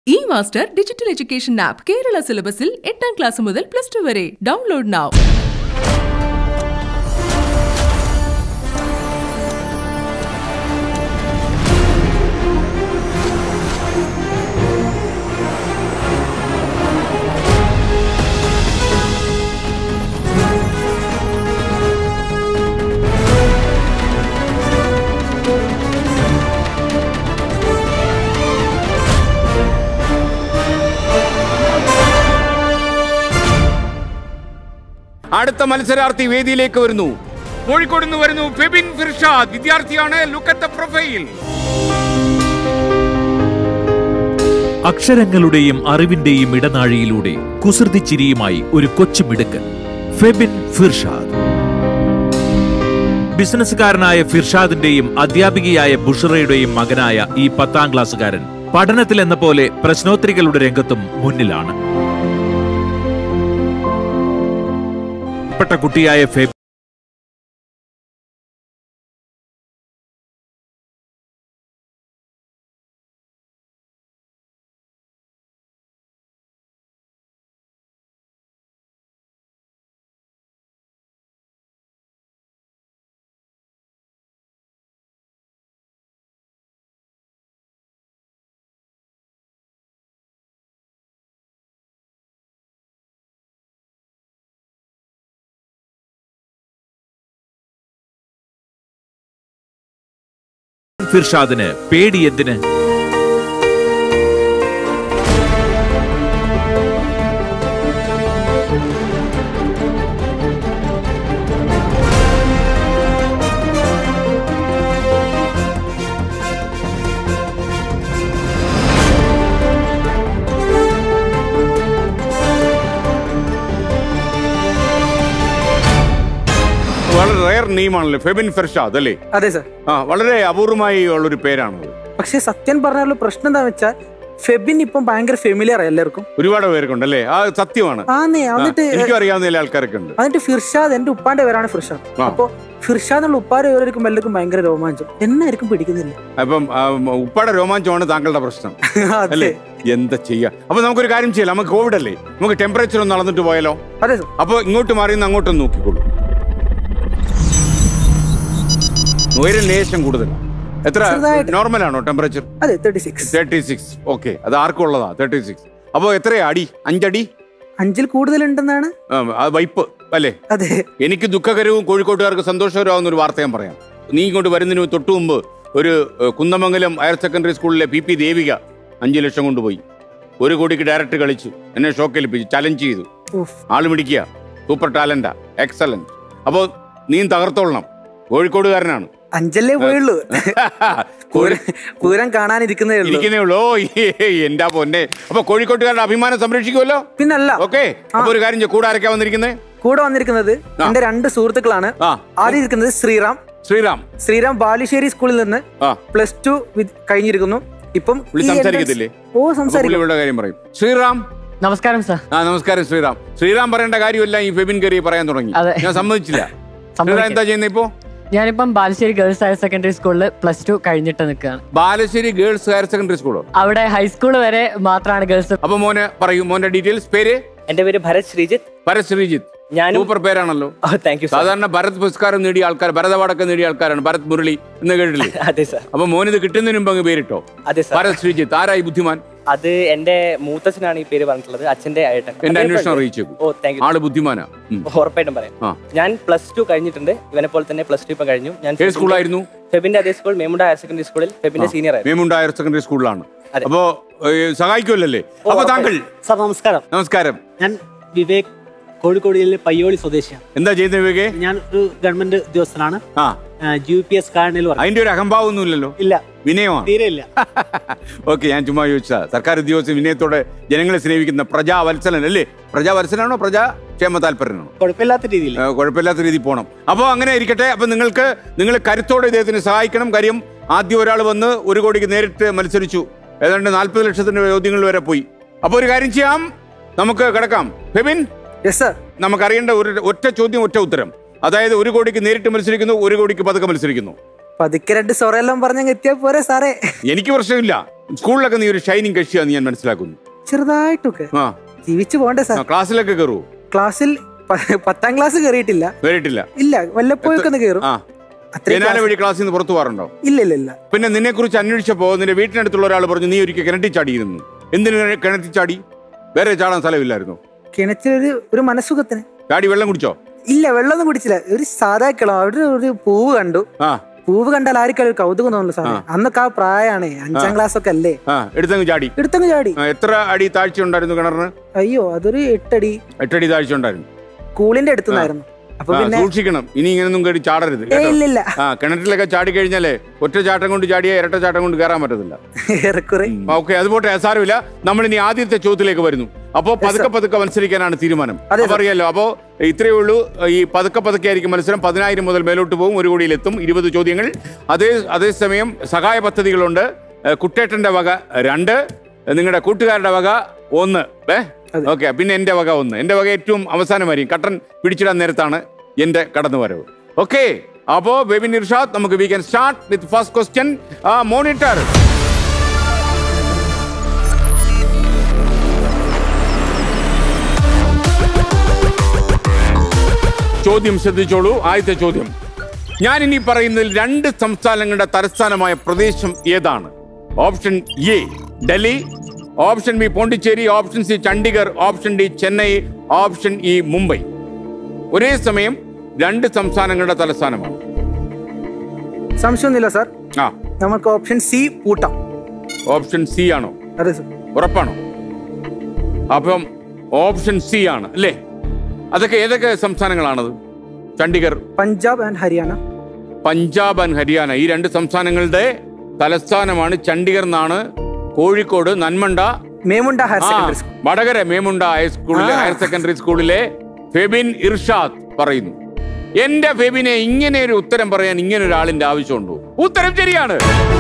E master digital education app Kerala സിലബസിൽ എട്ടാം class മുതൽ പ്ലസ് ടു വരെ ഡൗൺലോഡ് നൗ അടുത്ത മത്സരാർത്ഥി വേദിയിലേക്ക് വരുന്നു കോഴിക്കോട് നിന്ന് വരുന്നു ഫെബിൻ ഫിർഷാദ് വിദ്യാർത്ഥിയാണ് ലുക്ക് അറ്റ് ദ പ്രൊഫൈൽ അക്ഷരങ്ങളുടെയും അറിവിന്റെയും ഇടനാഴിയിലൂടെ കുസൃതി ചിരിയുമായി ഒരു കൊച്ചു മിടുക്കൻ ഫെബിൻ ഫിർഷാദ് ബിസിനസ്സുകാരനായ ഫിർഷാദിന്റെയും അധ്യാപികയായ ബുഷറയുടെയും മകനായ ഈ പത്താം ക്ലാസ്സുകാരൻ പഠനത്തിൽ എന്ന പോലെ പ്രശ്നോത്തരികളുടെ രംഗത്തും മുന്നിലാണ് പ്പെട്ട കുട്ടിയായ ഫെബിൻ ഫിർഷാദിന് പേടി എന്തിന് വളരെ റയർ നെയിമാണല്ലോ ഫെബിൻ ഫിർഷാദ് അല്ലേ അതെ സർ ആ വളരെ അപൂർവമായി ഉള്ളൊരു പേരാണത് പക്ഷെ സത്യം പറഞ്ഞാലുള്ള പ്രശ്നം എന്താ വെച്ചാൽ ഫെബിൻ ഇപ്പം ഭയങ്കര ഫെമിലിയർ എല്ലാവർക്കും ഒരുപാട് പേർക്കുണ്ട് അല്ലേ ആ സത്യമാണ് ആന്നേ ആ, എന്നിട്ട് എനിക്കും അറിയാവുന്ന ചില ആൾക്കാരൊക്കെ ഉണ്ട് എന്നിട്ട് ഫിർഷാദ് എന്റെ ഉപ്പാന്റെ പേരാണ് ഫിർഷാദ് ആ. അപ്പൊ ഫിർഷാദ് എന്നുള്ള ഉപ്പാരെ പേരായിരിക്കും എല്ലാവർക്കും ഭയങ്കര രോമാഞ്ചം എന്നായിരിക്കും പിടിക്കുന്നില്ല അപ്പം ആ, ഉപ്പാടെ രോമാഞ്ചമാണ് താങ്കളുടെ പ്രശ്നം അതെ അല്ലേ എന്താ ചെയ്യാ അപ്പൊ നമുക്കൊരു കാര്യം ചെയ്യാം നമുക്ക് കോവിഡ് അല്ലേ നമുക്ക് ടെമ്പറേച്ചർ ഒന്ന് അളന്നിട്ട് പോയാലോ അതെ സർ അപ്പൊ ഇങ്ങോട്ട് മാറി നിന്ന് അങ്ങോട്ടൊന്ന് നോക്കിക്കോളൂ ഉയരം ലേശം കൂടുതൽ എത്ര ചെറുതായിട്ട്. നോർമൽ ആണോ ടെമ്പറേച്ചർ അതെ thirty six thirty six okay അത് ആർക്കും ഉള്ളതാ തേർട്ടി സിക്സ് അപ്പോൾ എത്രയാ അടി അഞ്ചടി അഞ്ചിൽ കൂടുതലുണ്ടെന്നാണ് ആ, അത് വൈപ്പ് അല്ലേ അതെ എനിക്ക് ദുഃഖകരവും കോഴിക്കോട്ടുകാർക്ക് സന്തോഷകരമാവുന്ന ഒരു വാർത്ത ഞാൻ പറയാം നീ ഇങ്ങോട്ട് വരുന്നതിന് തൊട്ടു മുമ്പ് ഒരു ഏഹ്, കുന്നമംഗലം ഹയർ സെക്കൻഡറി സ്കൂളിലെ പി പി ദേവിക അഞ്ചു ലക്ഷം കൊണ്ടുപോയി ഒരു കോടിക്ക് ഡയറക്റ്റ് കളിച്ചു എന്നെ ഷോക്കേൽപ്പിച്ചു ചലഞ്ച് ചെയ്തു ഉഫ്. ആള് മിടിക്കുക സൂപ്പർ ടാലന്റാ എക്സലന്റ് അപ്പോൾ നീ തകർത്തോളണം കോഴിക്കോടുകാരനാണ് അഞ്ചല്ലേ പോയുള്ളൂ പൂരം പൂരം കാണാനിരിക്കുന്നേ ഉള്ളൂ ഇരിക്കുന്നേ ഉള്ളൂ ഓ, എന്റെ പൊന്നെ അപ്പൊ കോഴിക്കോട്ടുകാരുടെ അഭിമാനം സംരക്ഷിക്കുമല്ലോ പിന്നല്ല ഓക്കെ അപ്പൊ ഒരു കാര്യം ചെയ്യ്. കൂടെ ആരൊക്കെ വന്നിരിക്കുന്നത് കൂടെ വന്നിരിക്കുന്നത് എന്റെ രണ്ട് സുഹൃത്തുക്കളാണ് ആ. ആദ്യം ഇരിക്കുന്നത് ശ്രീറാം ശ്രീറാം ശ്രീറാം ബാലുശ്ശേരി സ്കൂളിൽ നിന്ന് ആ പ്ലസ് ടു കഴിഞ്ഞിരിക്കുന്നു ഇപ്പം പുള്ളി ഈ സംസാരിക്കത്തില്ലേ? entrance- ഓ അപ്പൊ സംസാരിക്കും പുള്ളിയുടെ കാര്യം പറയും ശ്രീറാം നമസ്കാരം സാർ ആ നമസ്കാരം ശ്രീറാം ശ്രീറാം പറയേണ്ട കാര്യമല്ല ഈ ഫെബിൻ കയറി പറയാൻ തുടങ്ങി അതെ. ഞാൻ സമ്മതിച്ചില്ല ശ്രീറാം സമ്മതിക്കാം. എന്താ ചെയ്യുന്നത് ഇപ്പോ ഞാനിപ്പം ബാലുശ്ശേരി ഗേൾസ് ഹയർ സെക്കൻഡറി സ്കൂളിൽ പ്ലസ് ടു കഴിഞ്ഞിട്ട് നിൽക്കുകയാണ് ബാലശ്ശേരി ഗേൾസ് ഹയർ സെക്കൻഡറി സ്കൂളോ അവിടെ ഹൈസ്കൂൾ വരെ മാത്രമാണ് ഗേൾസ് അപ്പൊ മോനെ പറയൂ മോന്റെ ഡീറ്റെയിൽസ് പേര് എന്റെ പേര് ഭരത് ശ്രീജിത്ത് ഭരത് ശ്രീജിത്ത് ഞാനും സൂപ്പർ പേരാണല്ലോ താങ്ക് യു സാർ സാധാരണ ഭരത് പുരസ്കാരം നേടിയ ആൾക്കാർ ഭരത് അവാർഡൊക്കെ നേടിയ ആൾക്കാരാണ് ഭരത് മുരളി എന്ന് കേട്ടില്ലേ അതെ സാർ അപ്പൊ മോനിത് കിട്ടുന്നതിന് മുമ്പ് അങ്ങ് പേരിട്ടോ അതെ സാർ ഭരത് ശ്രീജിത്ത് ആരായി ബുദ്ധിമാൻ അത് എന്റെ മൂത്തച്ഛനാണ് ഈ പേര് പറഞ്ഞിട്ടുള്ളത് അച്ഛന്റെ ഏട്ടൻ എന്റെ അന്വേഷണം അറിയിച്ചേക്കും ഓ താങ്ക് യു ആള് ബുദ്ധിമാനാ ഉം. ഉറപ്പായിട്ടും പറയാം ആ. ഞാൻ പ്ലസ് ടു കഴിഞ്ഞിട്ടുണ്ട് ഇവനെ പോലെ തന്നെ പ്ലസ് ടു ഇപ്പൊ കഴിഞ്ഞു ഞാൻ ഏത് സ്കൂളായിരുന്നു ഫെബിന്റെ അതേ സ്കൂൾ മേമുണ്ട ഹയർ സെക്കൻഡറി സ്കൂളിൽ ഫെബിന്റെ സീനിയർ ആയിരുന്നു മേമുണ്ട ഹയർ സെക്കൻഡറി സ്കൂളിലാണ് അതെ. അപ്പോ ഏ, സഹായിക്കുമല്ലേ അപ്പൊ താങ്കൾ സാർ നമസ്കാരം നമസ്കാരം ഞാൻ വിവേക് കോഴിക്കോട് ജില്ലയിലെ പയ്യോളി സ്വദേശിയാണ് എന്താ ചെയ്യുന്നത് വിവേകെ ഞാൻ ഒരു ഗവൺമെന്റ് ഉദ്യോഗസ്ഥനാണ് ആ ജി പി എസ് കാരണയിൽ വർക്ക് അതിന്റെ ഒരു അഹംഭാവം ഒന്നുമില്ലല്ലോ ഇല്ല വിനയമാണ് തീരെ ഇല്ല ഓക്കെ ഞാൻ ചുമ്മാ ചോദിച്ചാ സർക്കാർ ഉദ്യോഗസ്ഥ വിനയത്തോടെ ജനങ്ങളെ സ്നേഹിക്കുന്ന പ്രജാവത്സലൻ അല്ലേ പ്രജാവത്സലാണോ പ്രജാക്ഷേമ താല്പര്യനാണോ കുഴപ്പമില്ലാത്ത രീതിയിൽ ഏഹ് കുഴപ്പമില്ലാത്ത രീതിയിൽ പോകണം അപ്പോൾ അങ്ങനെ ഇരിക്കട്ടെ അപ്പോൾ നിങ്ങൾക്ക് നിങ്ങൾ കരുത്തോടെ ഇദ്ദേഹത്തിന് സഹായിക്കണം കാര്യം ആദ്യം ഒരാൾ വന്ന് ഒരു കോടിക്ക് നേരിട്ട് മത്സരിച്ചു ഏതാണ്ട് നാൽപ്പത് ലക്ഷത്തിന്റെ ചോദ്യങ്ങൾ വരെ പോയി അപ്പോൾ ഒരു കാര്യം ചെയ്യാം നമുക്ക് കിടക്കാം ഫെബിൻ യെസ് സർ നമുക്കറിയേണ്ട ഒരു ഒറ്റ ചോദ്യം ഒറ്റ ഉത്തരം അതായത് ഒരു കോടിക്ക് നേരിട്ട് മത്സരിക്കുന്നു ഒരു കോടിക്ക് പതുക്കെ മത്സരിക്കുന്നു പതുക്കെ രണ്ട് സൊറയെല്ലാം പറഞ്ഞങ്ങ് എത്തിയാ പോരെ സാറേ എനിക്ക് പ്രശ്നമില്ല സ്കൂളിലൊക്കെ നീ ഒരു ഷൈനിങ് കക്ഷിയാന്ന് ഞാൻ മനസ്സിലാക്കുന്നു ചെറുതായിട്ടൊക്കെ ആ ജീവിച്ചു പോകണ്ടേ ആ, സാർ ക്ലാസ്സിലൊക്കെ കയറുവോ ക്ലാസ്സിൽ പ- പത്താം ക്ലാസ് കയറിയിട്ടില്ല കയറിയിട്ടില്ല ഇല്ല വല്ലപ്പോഴൊക്കെ ഒന്ന് കയറും ആ അത്രയും ജനാല class- വഴി ക്ലാസ്സിൽ നിന്ന് പുറത്തു പോകാറുണ്ടോ ഇല്ല ഇല്ല ഇല്ല പിന്നെ നിന്നെ കുറിച്ച് അന്വേഷിച്ചപ്പോ നിന്റെ വീട്ടിനടുത്തുള്ള ഒരാൾ പറഞ്ഞു നീ ഒരിക്കൽ കിണറ്റി ചാടിയിരുന്നു എന്തിനു കിണറ്റി ചാടി വേറെ ചാടാൻ സ്ഥലമില്ലായിരുന്നു കിണറ്റിലൊരു ഒരു മനസ്സുഖത്തിന് ചാടി വെള്ളം കുടിച്ചോ ഇല്ല വെള്ളമൊന്നും കുടിച്ചില്ല ഒരു സാധാ കിളം അവിടെ ഒരു പൂവ് കണ്ടു ആ പൂവ് കണ്ടാൽ ആർക്കും ഒരു കൗതുകം തോന്നുന്നു സാറേ അന്നൊക്കെ ആ പ്രായമാണ് അഞ്ചാം ക്ലാസ് ഒക്കെ അല്ലേ ആ എടുത്തങ്ങ് ചാടി എടുത്തങ്ങ് ചാടി ആ, എത്ര അടി താഴ്ച ഉണ്ടായിരുന്നു കിണറിന് അയ്യോ അതൊരു എട്ടടി എട്ടടി താഴ്ച ഉണ്ടായിരുന്നു സ്കൂളിന്റെ അടുത്തുനിന്നായിരുന്നു അപ്പൊ ആ, പിന്നെ സൂക്ഷിക്കണം ഇനി ഇങ്ങനൊന്നും കേടി ചാടരുത് ഏ കേട്ടോ? ഇല്ല ഇല്ല ആ കിണറ്റിലൊക്കെ ചാടി കഴിഞ്ഞാലേ ഒറ്റ ചാട്ടം കൊണ്ട് ചാടിയ ഇരട്ട ചാട്ടം കൊണ്ട് കയറാൻ പറ്റത്തില്ല ഏറെക്കുറെ ഓക്കെ അതുപോട്ടെ സാരമില്ല നമ്മൾ ഇനി ആദ്യത്തെ ചോദ്യത്തിലേക്ക് വരുന്നു അപ്പോ പതുക്കെ പതുക്കെ മത്സരിക്കാനാണ് തീരുമാനം അതെ, അപ്പൊ അറിയാലോ അപ്പോ ഇത്രയേ ഉള്ളൂ ഈ പതുക്കെ പതുക്കെ ആയിരിക്കും മത്സരം പതിനായിരം മുതൽ മേലോട്ട് പോകും ഒരു കോടിയിലെത്തും ഇരുപത് ചോദ്യങ്ങൾ അതേ അതേസമയം സഹായ പദ്ധതികളുണ്ട് ഏ, കുട്ടേട്ടന്റെ വക രണ്ട് നിങ്ങളുടെ കൂട്ടുകാരുടെ വക ഒന്ന് ഏ ഓക്കെ പിന്നെ എന്റെ വക ഒന്ന് എന്റെ വക ഏറ്റവും അവസാനമായിരിക്കും കട്ടൻ പിടിച്ചിടാൻ നേരത്താണ് എന്റെ കടന്നുവരവ് ഓക്കെ അപ്പോ ബേബിൻ ഇർഷാദ് നമുക്ക് we can start with first question monitor ചോദ്യം ശ്രദ്ധിച്ചോളൂ ആദ്യത്തെ ചോദ്യം ഞാൻ ഇനി പറയുന്നതിൽ രണ്ട് സംസ്ഥാനങ്ങളുടെ തലസ്ഥാനമായ പ്രദേശം ഏതാണ് option A Delhi option B Pondicherry option C Chandigarh option D Chennai option E Mumbai ഒരേ സമയം രണ്ട് സംസ്ഥാനങ്ങളുടെ തലസ്ഥാനമാണ് സംശയമൊന്നുമില്ല സാർ ആ നമുക്ക് ഓപ്ഷൻ സി പൂട്ടാം ഓപ്ഷൻ സി ആണോ അതെ സാർ ഉറപ്പാണോ അപ്പം ഓപ്ഷൻ സി ആണ് അല്ലേ അതൊക്കെ ഏതൊക്കെ സംസ്ഥാനങ്ങളാണത് ചണ്ഡീഗഡ് പഞ്ചാബ് ആൻഡ് ഹരിയാന പഞ്ചാബ് ആൻഡ് ഹരിയാന ഈ രണ്ട് സംസ്ഥാനങ്ങളുടെ തലസ്ഥാനമാണ് ചണ്ഡീഗഡ് എന്നാണ് കോഴിക്കോട് നന്മണ്ട മേമുണ്ട ഹയർ ആ, സെക്കൻഡറി സ്കൂൾ വടകര മേമുണ്ട ഹൈസ്കൂളിലെ ആ. ഹയർ സെക്കൻഡറി സ്കൂളിലെ ഫെബിൻ ഇർഷാദ് പറയുന്നു എന്റെ ഫെബിനെ ഇങ്ങനെ ഒരു ഉത്തരം പറയാൻ ഇങ്ങനെ ഒരാളിന്റെ ആവശ്യമുണ്ടോ ഉത്തരം ശരിയാണ്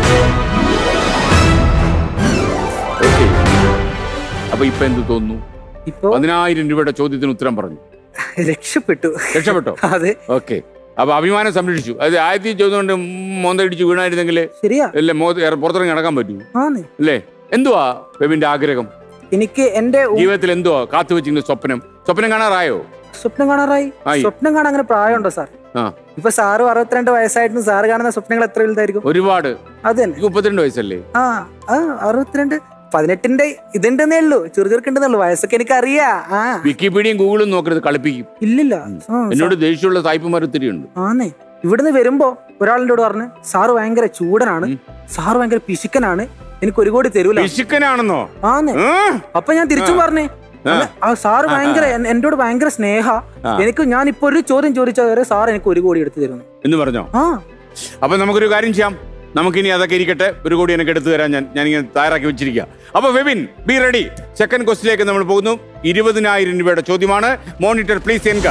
Okay. അപ്പൊ ഇപ്പൊ എന്ത് തോന്നുന്നു ഇപ്പോ പതിനായിരം രൂപയുടെ ചോദ്യത്തിന് ഉത്തരം പറഞ്ഞു രക്ഷപ്പെട്ടു രക്ഷപ്പെട്ടോ അതെ ഓക്കെ അപ്പൊ അഭിമാനം സംരക്ഷിച്ചു അത് ആയിരത്തി ചോദ്യം കൊണ്ട് മോന്തടിച്ച് വീണായിരുന്നെങ്കിൽ ശരിയാ അല്ലേ മോ പുറത്തിറങ്ങി നടക്കാൻ പറ്റൂ ആന്ന് അല്ലേ എന്തുവാ ബെബിന്റെ ആഗ്രഹം എനിക്ക് എന്റെ ഉ- ജീവിതത്തിൽ എന്തുവാ കാത്തു വെച്ചിരുന്ന സ്വപ്നം സ്വപ്നം കാണാറായോ സ്വപ്നം കാണാറായി ആയി. സ്വപ്നം കാണാൻ അങ്ങനെ പ്രായമുണ്ടോ സാർ ആ ഇപ്പൊ സാറ് അറുപത്തിരണ്ട് വയസ്സായിരുന്നു സാറ് കാണുന്ന സ്വപ്നങ്ങൾ എത്ര വലുതായിരിക്കും ഒരുപാട് അത് തന്നെ ഈ മുപ്പത്തിരണ്ട് വയസ്സല്ലേ ആ ആ അറുപത്തിരണ്ട് പതിനെട്ടിന്റെ ഇതുണ്ടെന്നേ ഉള്ളൂ ചെറു ചെറുക്കുണ്ടെന്നേ ഉള്ളൂ വയസ്സൊക്കെ എനിക്ക് അറിയാ ആ വിക്കിപീഡിയയും ഗൂഗിളും നോക്കരുത് കളിപ്പിക്കും ഇല്ലില്ല ആ, എന്നോട് ദേഷ്യമുള്ള സായിപ്പുമാർ ഒത്തിരി ഉണ്ട് ആന്നേ ഇവിടുന്ന് വരുമ്പോ ഒരാളിനോട് പറഞ്ഞു സാറ് ഭയങ്കര ചൂടനാണ് സാറ് ഭയങ്കര പിശുക്കനാണ് എനിക്ക് ഒരു കോടി തരൂല പിശുക്കനാണെന്നോ ആന്നേ ആ? അപ്പൊ ഞാൻ തിരിച്ചും പറഞ്ഞേ അല്ല, ആ സാറ് ഭയങ്കര എൻ- എന്നോട് ഭയങ്കര സ്നേഹ എനിക്ക് ഞാൻ ഇപ്പൊ ഒരു ചോദ്യം ചോദിച്ചാൽ വരെ സാർ എനിക്ക് ഒരു കോടി എടുത്തു തരുന്നു എന്ന് പറഞ്ഞോ ആ അപ്പൊ നമുക്കൊരു കാര്യം ചെയ്യാം നമുക്കിനി അതൊക്കെ ഇരിക്കട്ടെ ഒരു കോടി എനിക്ക് എടുത്തു തരാൻ ഞാൻ ഞാനിങ്ങനെ തയ്യാറാക്കി വെച്ചിരിക്കുക അപ്പൊ വെബിൻ ബി റെഡി സെക്കൻഡ് ക്വസ്റ്റിലേക്ക് നമ്മൾ പോകുന്നു ഇരുപതിനായിരം രൂപയുടെ ചോദ്യമാണ് മോണിറ്റർ പ്ലീസ് എൻക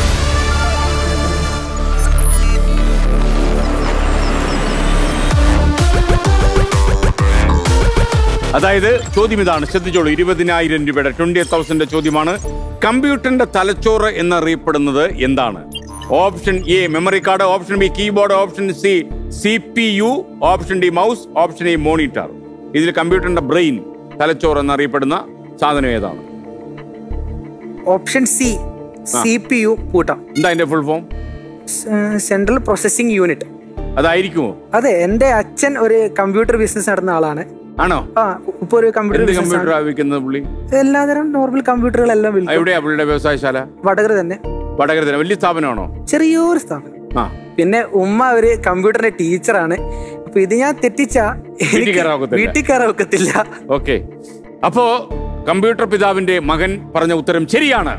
അതായത് ചോദ്യം ഇതാണ് ശ്രദ്ധിച്ചോളൂ ഇരുപതിനായിരം രൂപയുടെ ട്വന്റി തൗസൻഡ് ചോദ്യമാണ് കമ്പ്യൂട്ടറിന്റെ തലച്ചോറ് എന്നറിയപ്പെടുന്നത് എന്താണ് option A memory card option B keyboard option C C P U option D mouse option A monitor ഇതിൽ കമ്പ്യൂട്ടറിന്റെ ബ്രെയിൻ തലച്ചോറ് എന്നറിയപ്പെടുന്ന സാധനം ഏതാണ് option C C P U കൂട്ടാം എന്താ അതിന്റെ full form central processing unit അതായിരിക്കുമോ അതെ എന്റെ അച്ഛൻ ഒരു കമ്പ്യൂട്ടർ ബിസിനസ് നടന്ന ആളാണ് ആണോ ആ ഇപ്പൊ ഒരു കമ്പ്യൂട്ടർ എന്ത് ബിസിനസ് കമ്പ്യൂട്ടർ വിൽക്കുന്നത് പുള്ളി എല്ലാതരം നോർമൽ കമ്പ്യൂട്ടറുകളെല്ലാം വിൽക്കും എവിടെയാ പുള്ളിയുടെ വ്യവസായശാല വടകര തന്നെ വടകര തന്നെ വലിയ സ്ഥാപനമാണോ ചെറിയൊരു സ്ഥാപനം ആ പിന്നെ ഉമ്മ ഒരു കമ്പ്യൂട്ടറിന്റെ ടീച്ചറാണ് അപ്പൊ ഇത് ഞാൻ തെറ്റിച്ച വീട്ടിൽ കയറാൻ ഒക്കത്തില്ല. വീട്ടിൽ കയറാൻ ഒക്കത്തില്ല ഓക്കെ അപ്പോ കമ്പ്യൂട്ടർ പിതാവിന്റെ മകൻ പറഞ്ഞ ഉത്തരം ശരിയാണ്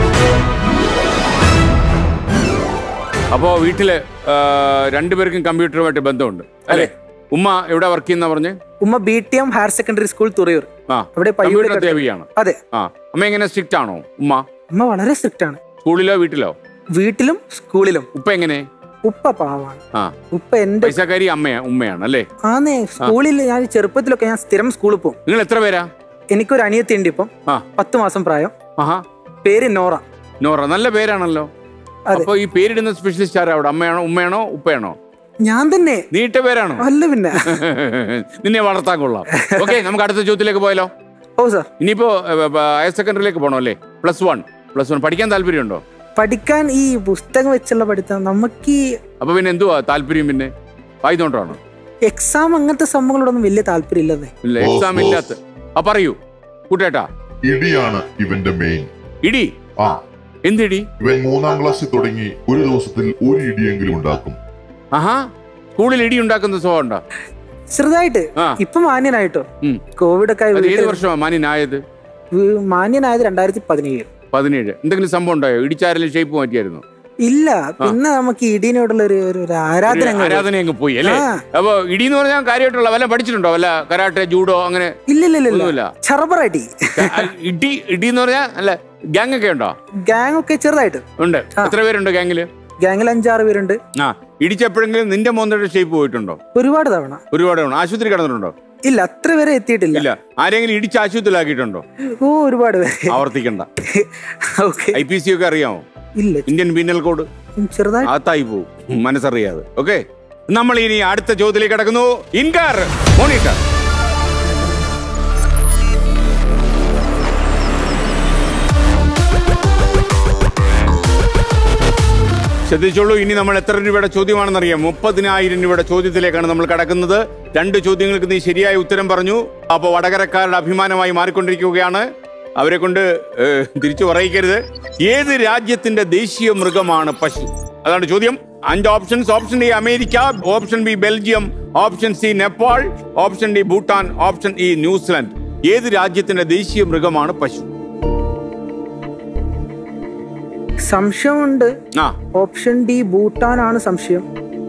അപ്പോ വീട്ടില് ആ, രണ്ടുപേർക്കും കമ്പ്യൂട്ടറുമായിട്ട് ബന്ധമുണ്ട് അല്ലെ ഉമ്മ എവിടെ വർക്ക് ചെയ്യുന്ന പറഞ്ഞ് ഉമ്മ B T M higher secondary school Thurayur ആ അവിടെ പയ്യൂർ കമ്പ്യൂട്ടർ കട- ദേവിയാണ് അതെ ആ അമ്മ എങ്ങനെ സ്ട്രിക്റ്റ് ആണോ ഉമ്മ ഉമ്മ വളരെ സ്ട്രിക്റ്റ് ആണ് സ്കൂളിലോ വീട്ടിലോ വീട്ടിലും സ്കൂളിലും ഉപ്പ എങ്ങനെ ഉപ്പ പാവാണ് ആ ഉപ്പ എന്റെ പൈസക്കാരി അമ്മയാ ഉമ്മയാണ് അല്ലേ ആന്നേ സ്കൂളിൽ ഞാൻ ചെറുപ്പത്തിലൊക്കെ ഞാൻ സ്ഥിരം സ്കൂളിൽ പോകും നിങ്ങൾ എത്ര പേരാ എനിക്കൊരു അനിയത്തി ഉണ്ട് ഇപ്പം ആ പത്ത് മാസം പ്രായം ആഹാ പേര് നോറ നോറ നല്ല പേരാണല്ലോ അതെ. അപ്പൊ ഈ പേരിടുന്ന സ്പെഷ്യലിസ്റ്റ് ആരാ അവിടെ അമ്മയാണോ ഉമ്മയാണോ ഉപ്പയാണോ ഞാൻ തന്നെ നീട്ട പേരാണോ അല്ല പിന്നെ നിന്നെ വളർത്താൻ കൊള്ളാം ഓക്കെ നമുക്ക് അടുത്ത ചോദ്യത്തിലേക്ക് പോയാലോ ഓ സാർ ഇനിയിപ്പോ ഹയർ സെക്കൻഡറിയിലേക്ക് പോകണം അല്ലേ പ്ലസ് വൺ പ്ലസ് വൺ പഠിക്കാൻ താല്പര്യമുണ്ടോ പഠിക്കാൻ ഈ പുസ്തകം വെച്ചുള്ള പഠിത്തം നമുക്ക് ഈ അപ്പൊ പിന്നെ എന്തുവാ താല്പര്യം പിന്നെ വായിന്നോണ്ടാണോ എക്സാം അങ്ങനത്തെ സംഭവങ്ങളോടൊന്നും വലിയ താല്പര്യം ഇല്ലതേ ഇല്ല എക്സാം ഇല്ലാത്ത ആ പറയൂ കൂട്ടേട്ടാ ഇടിയാണ് ഇവന്റെ മെയിൻ ഇടി ആ എന്തിടി ഇവൻ മൂന്നാം ക്ലാസ്സിൽ തുടങ്ങി ഒരു ദിവസത്തിൽ ഒരു ഇടിയെങ്കിലും ഉണ്ടാക്കും ആഹാ സ്കൂളിൽ ഇടി ഉണ്ടാക്കുന്ന സ്വഭാവം ഉണ്ടോ ചെറുതായിട്ട് ആ. ഇപ്പൊ മാന്യനായിട്ടോ ഉം. കോവിഡ് ഒക്കെ ആയി അത് ഏത് വീട്ടിൽ- വർഷമാണ് മാന്യനായത് വീ- മാന്യനായത് രണ്ടായിരത്തി പതിനേഴ് പതിനേഴ് എന്തെങ്കിലും സംഭവം ഉണ്ടായോ ഇടിച്ചാരെല്ലാം ഷേപ്പ് മാറ്റിയായിരുന്നു ഇല്ല പിന്നെ നമുക്ക് ഈ ഇടിനോടുള്ള ഒരു ഒരു- ഒരു ആരാധന അങ്ങ് പോയി. ആരാധന അങ്ങ് പോയി അല്ലേ ആ. അപ്പൊ ഇടി എന്ന് പറഞ്ഞാൽ കാര്യമായിട്ടുള്ള വല്ല പഠിച്ചിട്ടുണ്ടോ വല്ല കരാട്ടെ ജൂഡോ അങ്ങനെ ഇല്ല ഇല്ല ഇല്ല ഒന്നുമില്ല. ഇല്ല ചെറുപറടി ആ, ഇടി ഇടി എന്ന് പറഞ്ഞാൽ അല്ല ഗ്യാങ് ഒക്കെ ഉണ്ടോ ഗാങ് ഒക്കെ ചെറുതായിട്ട് ഉണ്ട് എത്ര പേരുണ്ട് ഗ്യാങ്ങില് ഗാങ്ങിൽ അഞ്ചാറ് പേരുണ്ട് ആ ഇടിച്ചപ്പോഴെങ്കിലും നിന്റെ മോന്തയുടെ ഷേപ്പ് പോയിട്ടുണ്ടോ ഒരുപാട് തവണ ഒരുപാട് തവണ ആശുപത്രി കിടന്നിട്ടുണ്ടോ ഇല്ല അത്ര വരെ എത്തിയിട്ടില്ല ഇല്ല ആരെങ്കിലും ഇടിച്ച് ആശുപത്രിയിലാക്കിയിട്ടുണ്ടോ ഓ ഒരുപാട് പേര് ആവർത്തിക്കണ്ട ഓക്കെ ഐ പി സി ഒക്കെ അറിയാമോ ഇല്ല ഇന്ത്യൻ പീനൽ കോഡ് ചെറുതായിട്ട് ആത്തായി പോകും മനസ്സറിയാതെ ഓക്കെ നമ്മൾ ഇനി അടുത്ത ചോദ്യത്തിലേക്ക് കിടക്കുന്നു ഇൻകാർ മോണിറ്റർ ശ്രദ്ധിച്ചോളൂ ഇനി നമ്മൾ എത്ര രൂപയുടെ ചോദ്യമാണെന്ന് അറിയാം മുപ്പതിനായിരം രൂപയുടെ ചോദ്യത്തിലേക്കാണ് നമ്മൾ കടക്കുന്നത് രണ്ട് ചോദ്യങ്ങൾക്ക് നീ ശരിയായ ഉത്തരം പറഞ്ഞു അപ്പോൾ വടകരക്കാരുടെ അഭിമാനമായി മാറിക്കൊണ്ടിരിക്കുകയാണ് അവരെ കൊണ്ട് ഏഹ്, തിരിച്ചു പറയിക്കരുത് ഏത് രാജ്യത്തിന്റെ ദേശീയ മൃഗമാണ് പശു അതാണ് ചോദ്യം അഞ്ച് options option A America option B Belgium option C Nepal option D Bhutan option E New Zealand ഏത് രാജ്യത്തിന്റെ ദേശീയ മൃഗമാണ് പശു സംശയമുണ്ട് ആ ഓപ്ഷൻ ഡി ഭൂട്ടാൻ ആണ് സംശയം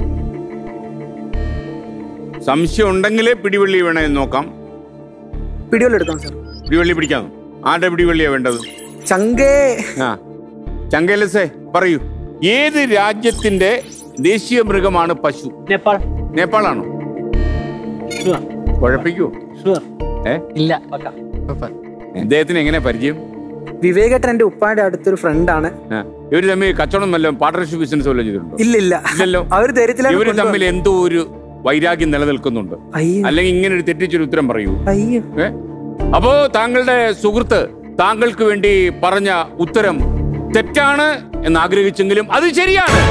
സംശയം ഉണ്ടെങ്കിൽ പിടിവള്ളി വേണമെന്ന് നോക്കാം പിടിയോലെടുക്കാം സാർ പിടിവള്ളി പിടിക്കാം ആരുടെ പിടിവള്ളിയാ വേണ്ടത് ചങ്കേ ആ ചങ്കലസേ പറയൂ ഏത് രാജ്യത്തിന്റെ ദേശീയ മൃഗമാണ് പശു നേപ്പാൾ നേപ്പാളാണോ ഷുവർ കുഴപ്പിക്കൂ ഷുവർ ഏ ഇല്ല ഇദ്ദേഹത്തിന് എങ്ങനെ പരിചയം വിവേകേട്ടൻ എന്റെ ഉപ്പാന്റെ അടുത്തൊരു ഫ്രണ്ടാണ് ആ, ഇവര് തമ്മിൽ കച്ചവടം വല്ലതും പാർട്ണർഷിപ്പ് ബിസിനസ് വല്ലതും ചെയ്തിട്ടുണ്ടോ ഇല്ല ഇല്ല ഇല്ലല്ലോ അവര് ധൈര്യത്തിലാണ് ഇവര് കൊണ്ടുവന്നത്. തമ്മിൽ എന്തോ ഒരു വൈരാഗ്യം നിലനിൽക്കുന്നുണ്ട് അയ്യോ അല്ലെങ്കിൽ ഇങ്ങനെ ഒരു തെറ്റിച്ചൊരു ഉത്തരം പറയൂ അയ്യോ ഏ? അപ്പോ താങ്കളുടെ സുഹൃത്ത് താങ്കൾക്ക് വേണ്ടി പറഞ്ഞ ഉത്തരം തെറ്റാണ് എന്ന് ആഗ്രഹിച്ചെങ്കിലും അത് ശരിയാണ്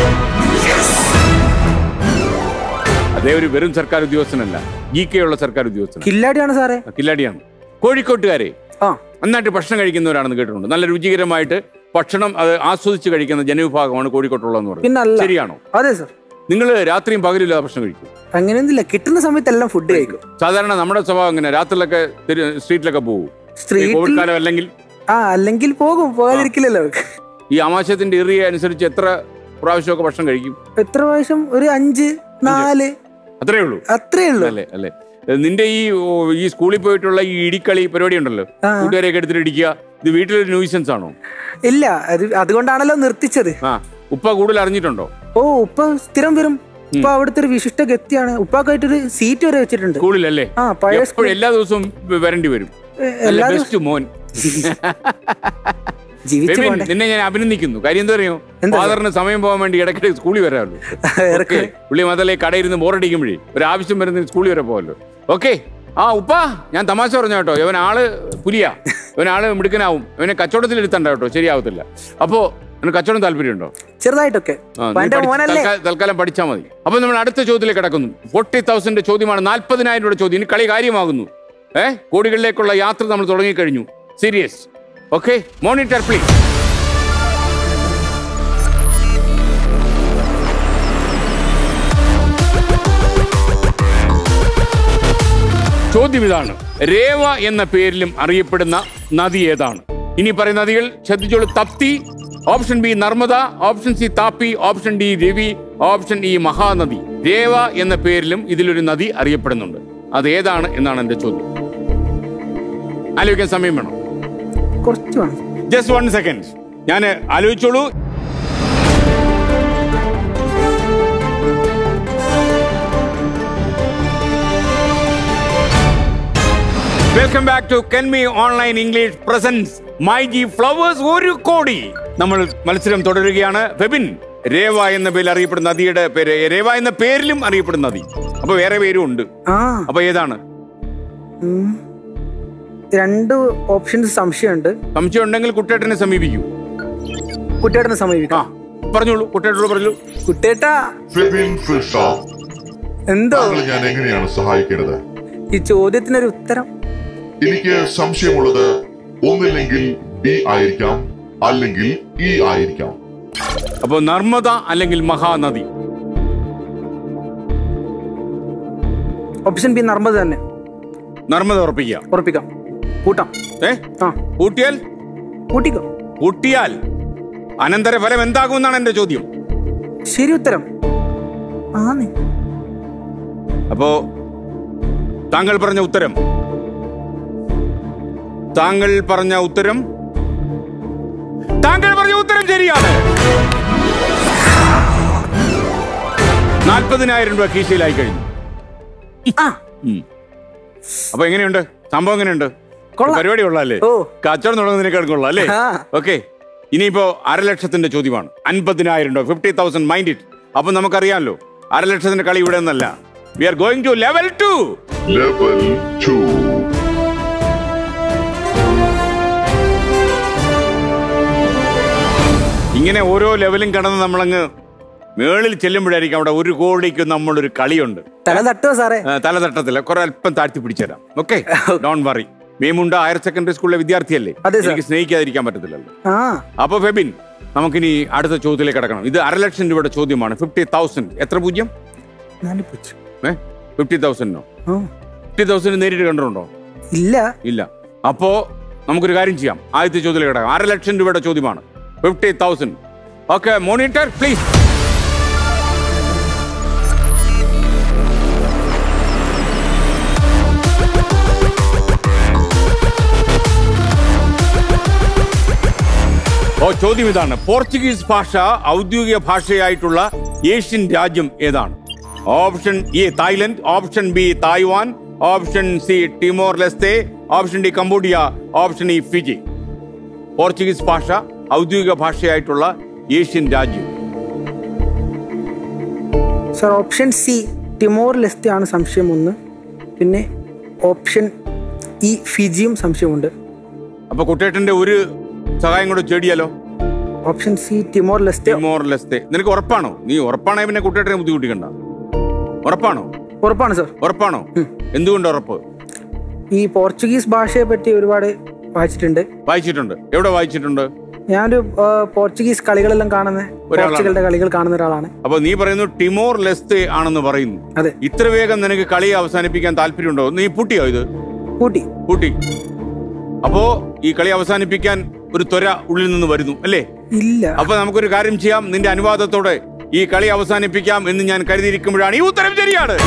അതേ ഒരു വെറും സർക്കാർ ഉദ്യോഗസ്ഥനല്ല ജി കെ ഉള്ള സർക്കാർ ഉദ്യോഗസ്ഥൻ കില്ലാടിയാണ് സാറേ കില്ലാടിയാണ് കോഴിക്കോട്ടുകാരെ ആ നന്നായിട്ട് ഭക്ഷണം കഴിക്കുന്നവരാണെന്ന് കേട്ടിട്ടുണ്ട് നല്ല രുചികരമായിട്ട് ഭക്ഷണം അത് ആസ്വദിച്ച് കഴിക്കുന്ന ജനവിഭാഗമാണ് കോഴിക്കോട്ടുള്ളതെന്ന് പിന്നെ പറയുന്നത് അല്ല. ശരിയാണോ അതെ സാർ നിങ്ങൾ രാത്രിയും പകലില്ലാതെ ഭക്ഷണം കഴിക്കും അങ്ങനെയൊന്നുമില്ല കിട്ടുന്ന സമയത്തെല്ലാം ഫുഡ് കഴിക്കും സാധാരണ നമ്മുടെ സ്വഭാവം എങ്ങനെ രാത്രിയിലൊക്കെ തെരു- സ്ട്രീറ്റിലൊക്കെ പോകും ഈ സ്ട്രീറ്റിൽ കോവിഡ് കാലം അല്ലെങ്കിൽ ആ അല്ലെങ്കിൽ പോകും പോകാതിരിക്കില്ലല്ലോ ഈ ആമാശയത്തിന്റെ ഏറിയ അനുസരിച്ച് എത്ര പ്രാവശ്യമൊക്കെ ഭക്ഷണം കഴിക്കും എത്ര പ്രാവശ്യം ഒരു അഞ്ച് നാല് അത്രേ ഉള്ളൂ അത്രേ ഉള്ളൂ അല്ലേ അല്ലേ ഏ, നിന്റെ ഈ ഓ, ഈ സ്കൂളിൽ പോയിട്ടുള്ള ഈ ഇടിക്കളി പരിപാടി ഉണ്ടല്ലോ ആ. കൂട്ടുകാരെയൊക്കെ എടുത്തിട്ട് ഇടിക്കുക ഇത് വീട്ടിലൊരു ന്യൂസൻസ് ആണോ ഇല്ല അത് അതുകൊണ്ടാണല്ലോ നിർത്തിച്ചത് ആ ഉപ്പ കൂടുതൽ അറിഞ്ഞിട്ടുണ്ടോ ഓ ഉപ്പ സ്ഥിരം വരും ഉപ്പ അവിടുത്തെ ഒരു വിശിഷ്ട ഗത്തിയാണ് ഉപ്പാക്കായിട്ടൊരു സീറ്റ് വരെ വെച്ചിട്ടുണ്ട് സ്കൂളിലല്ലേ ആ പഴയ എപ്പോഴും സ്കൂൾ എല്ലാ ദിവസവും വരേണ്ടി വരും ഏ, എല്ലാ ബെസ്റ്റ് മോൻ ജീവിച്ചു ഫെമിൻ, പോണ്ടേ നിന്നെ ഞാൻ അഭിനന്ദിക്കുന്നു കാര്യം എന്താ അറിയോ എന്താ? ഫാദറിന് സമയം പോകാൻ വേണ്ടി ഇടയ്ക്കിടെ സ്കൂളിൽ വരാമല്ലോ ഇറക്ക്. ഓക്കേ. പുള്ളി മതല്ലേ കടയിരുന്ന് ബോറടിക്കുമ്പോഴേ ഒരു ആവശ്യം വരുന്നതിന് സ്കൂളിൽ വരെ പോകല്ലോ ഓക്കെ ആ ഉപ്പ ഞാൻ തമാശ പറഞ്ഞു കേട്ടോ ഇവൻ ആള് പുലിയാ ഇവൻ ആള് മിടുക്കനാവും ഇവനെ കച്ചവടത്തിൽ എടുത്തണ്ട കേട്ടോ ശരിയാവത്തില്ല അപ്പോ നിനക്ക് കച്ചവടം താല്പര്യമുണ്ടോ ചെറുതായിട്ടൊക്കെ ആ, അപ്പൊ നീ എന്റെ പഠി- മോനല്ലേ തൽക്കാ- തൽക്കാലം പഠിച്ചാൽ മതി അപ്പൊ നമ്മൾ അടുത്ത ചോദ്യത്തിലേക്ക് കിടക്കുന്നു ഫോർട്ടി തൗസൻഡ് ചോദ്യമാണ് നാൽപ്പതിനായിരം രൂപയുടെ ചോദ്യം ഇനി കളി കാര്യമാകുന്നു ഏ കോടികളിലേക്കുള്ള യാത്ര നമ്മൾ തുടങ്ങിക്കഴിഞ്ഞു സീരിയസ് ഓക്കെ മോണിറ്റർ പ്ലീസ് ചോദ്യം ഇതാണ് രേവ എന്ന പേരിലും അറിയപ്പെടുന്ന നദി ഏതാണ് ഇനി പറയുന്ന നദികൾ ശ്രദ്ധിച്ചോളൂ Tapti option B Narmada option C Tapi option D Ravi option E Mahanadi Reva എന്ന പേരിലും ഇതിലൊരു നദി അറിയപ്പെടുന്നുണ്ട് അത് ഏതാണ് എന്നാണ് എന്റെ ചോദ്യം ആലോചിക്കാൻ സമയം വേണം കുറച്ച് വേണം ജസ്റ്റ് വൺ സെക്കൻഡ് ഞാൻ ആലോചിച്ചോളൂ welcome back to Kenmi online English presence my G flowers ഒരു കോടി നമ്മൾ മത്സരം തുടരുകയാണ് ഫെബിൻ രേവ എന്ന പേരിൽ അറിയപ്പെടുന്ന നദിയുടെ പേര് രേവ എന്ന പേരിലും അറിയപ്പെടുന്ന നദി അപ്പൊ വേറെ പേരും ഉണ്ട് ആ അപ്പൊ ഏതാണ് ഉം. രണ്ട് ഓപ്ഷൻസ് സംശയമുണ്ട് സംശയം ഉണ്ടെങ്കിൽ കുട്ടേട്ടനെ സമീപിക്കൂ കുട്ടിയേട്ടനെ ആ സമീപിക്കാം പറഞ്ഞോളൂ കുട്ടേട്ടോട് പറഞ്ഞു കുട്ടിയേട്ടാ ഫെബിൻ ഫിർഷാദ് എന്തോ താങ്കളെ ഞാൻ എങ്ങനെയാണ് സഹായിക്കേണ്ടത് ഈ ചോദ്യത്തിനൊരു ഉത്തരം എനിക്ക് സംശയമുള്ളത് ഒന്നില്ലെങ്കിൽ ഡി ആയിരിക്കാം അല്ലെങ്കിൽ ഇ ആയിരിക്കാം അപ്പൊ നർമ്മദ അല്ലെങ്കിൽ മഹാനദി ഓപ്ഷൻ ബി നർമ്മദ തന്നെ നർമ്മദ ഉറപ്പിക്കുക ഉറപ്പിക്കാം കൂട്ടാം ഏ ആ കൂട്ടിയാൽ കൂട്ടിക്കോ കൂട്ടിയാൽ അനന്തരഫലം എന്താകുമെന്നാണ് എന്റെ ചോദ്യം ശരി ഉത്തരം ആന്ന് അപ്പോ താങ്കൾ പറഞ്ഞ ഉത്തരം താങ്കൾ പറഞ്ഞ ഉത്തരം താങ്കൾ പറഞ്ഞ ഉത്തരം ശരിയാണ് നാൽപ്പതിനായിരം രൂപ കീശയിലായി കഴിഞ്ഞു ആ ഉം. അപ്പൊ എങ്ങനെയുണ്ട് സംഭവം എങ്ങനെയുണ്ട് കൊള്ളാം. പരിപാടി കൊള്ളാല്ലേ ഓ. കച്ചവടം തുടങ്ങുന്നതിനേക്കാൾ കൊള്ളാം അല്ലേ ആ. ഓക്കെ ഇനിയിപ്പോ അരലക്ഷത്തിന്റെ ചോദ്യമാണ് അൻപതിനായിരം രൂപ ഫിഫ്റ്റി തൗസൻഡ് മൈൻഡ് ഇറ്റ് അപ്പൊ നമുക്കറിയാമല്ലോ അരലക്ഷത്തിന്റെ കളി ഇവിടെ നിന്നല്ല we are going to level two level two ഇങ്ങനെ ഓരോ ലെവലും കടന്ന് നമ്മളങ്ങ് മേളിൽ ചെല്ലുമ്പോഴായിരിക്കും അവിടെ ഒരു കോടിക്ക് നമ്മളൊരു കളിയുണ്ട് തല തട്ടോ സാറേ ആ, തല തട്ടത്തില്ല കുറെ അല്പം താഴ്ത്തി പിടിച്ചുതരാം okay don't worry Memunda higher secondary സ്കൂളിലെ വിദ്യാർത്ഥിയല്ലേ അതെ, സർ. എനിക്ക് സ്നേഹിക്കാതിരിക്കാൻ പറ്റത്തില്ലല്ലോ ആ അപ്പൊ ഫെബിൻ നമുക്കിനി അടുത്ത ചോദ്യത്തിലേക്ക് കിടക്കണം ഇത് അരലക്ഷം രൂപയുടെ ചോദ്യമാണ് ഫിഫ്റ്റി തൗസൻഡ് എത്ര പൂജ്യം നാല് പൂജ്യം ഏ ഫിഫ്റ്റി തൗസൻഡിനോ ആ ഫിഫ്റ്റി തൗസൻഡ് നേരിട്ട് കണ്ടിട്ടുണ്ടോ ഇല്ല ഇല്ല അപ്പോ നമുക്കൊരു കാര്യം ചെയ്യാം ആദ്യത്തെ ചോദ്യത്തിലേക്ക് കിടക്കാം അര ലക്ഷം രൂപയുടെ ചോദ്യമാണ് fifty thousand okay monitor please ഓ ചോദ്യം ഇതാണ് പോർച്ചുഗീസ് ഭാഷ ഔദ്യോഗിക ഭാഷയായിട്ടുള്ള ഏഷ്യൻ രാജ്യം ഏതാണ് option A Thailand option B Taiwan option C Timor Leste option D Cambodia option E Fiji Portuguese ഭാഷ ഔദ്യോഗിക ഭാഷയായിട്ടുള്ള ഏഷ്യൻ രാജ്യം sir option C Timor Leste ആണ് സംശയം ഒന്ന് പിന്നെ ഓപ്ഷൻ ഇ ഫിജിയും സംശയമുണ്ട് അപ്പൊ കുട്ടേട്ടന്റെ ഒരു സഹായം കൂടെ ചേടിയാലോ option C Timor Leste Timor Leste നിനക്ക് ഉറപ്പാണോ നീ ഉറപ്പാണെങ്കിൽ പിന്നെ കുട്ടേട്ടനെ ബുദ്ധിമുട്ടിക്കണ്ട ഉറപ്പാണോ ഉറപ്പാണ് സർ ഉറപ്പാണോ എന്തുകൊണ്ട് ഉറപ്പ് ഈ പോർച്ചുഗീസ് ഭാഷയെ പറ്റി ഒരുപാട് വായിച്ചിട്ടുണ്ട് വായിച്ചിട്ടുണ്ട് എവിടെ വായിച്ചിട്ടുണ്ട് ഞാനൊരു ആ, പോർച്ചുഗീസ് കളികളെല്ലാം കാണുന്ന ഒരാളാണ്. പോർച്ചുഗലിന്റെ കളികൾ കാണുന്ന ഒരാളാണ് അപ്പൊ നീ പറയുന്നു ടിമോർ ലെസ്തെ ആണെന്ന് പറയുന്നു അതെ ഇത്ര വേഗം നിനക്ക് കളി അവസാനിപ്പിക്കാൻ താല്പര്യമുണ്ടോ നീ പൂട്ടിയോ ഇത് കൂട്ടി പൂട്ടി അപ്പോ ഈ കളി അവസാനിപ്പിക്കാൻ ഒരു ത്വര ഉള്ളിൽ നിന്ന് വരുന്നു അല്ലേ ഇല്ല അപ്പൊ നമുക്കൊരു കാര്യം ചെയ്യാം നിന്റെ അനുവാദത്തോടെ ഈ കളി അവസാനിപ്പിക്കാം എന്ന് ഞാൻ കരുതിയിരിക്കുമ്പോഴാണ് ഈ ഉത്തരം ശരിയാണ്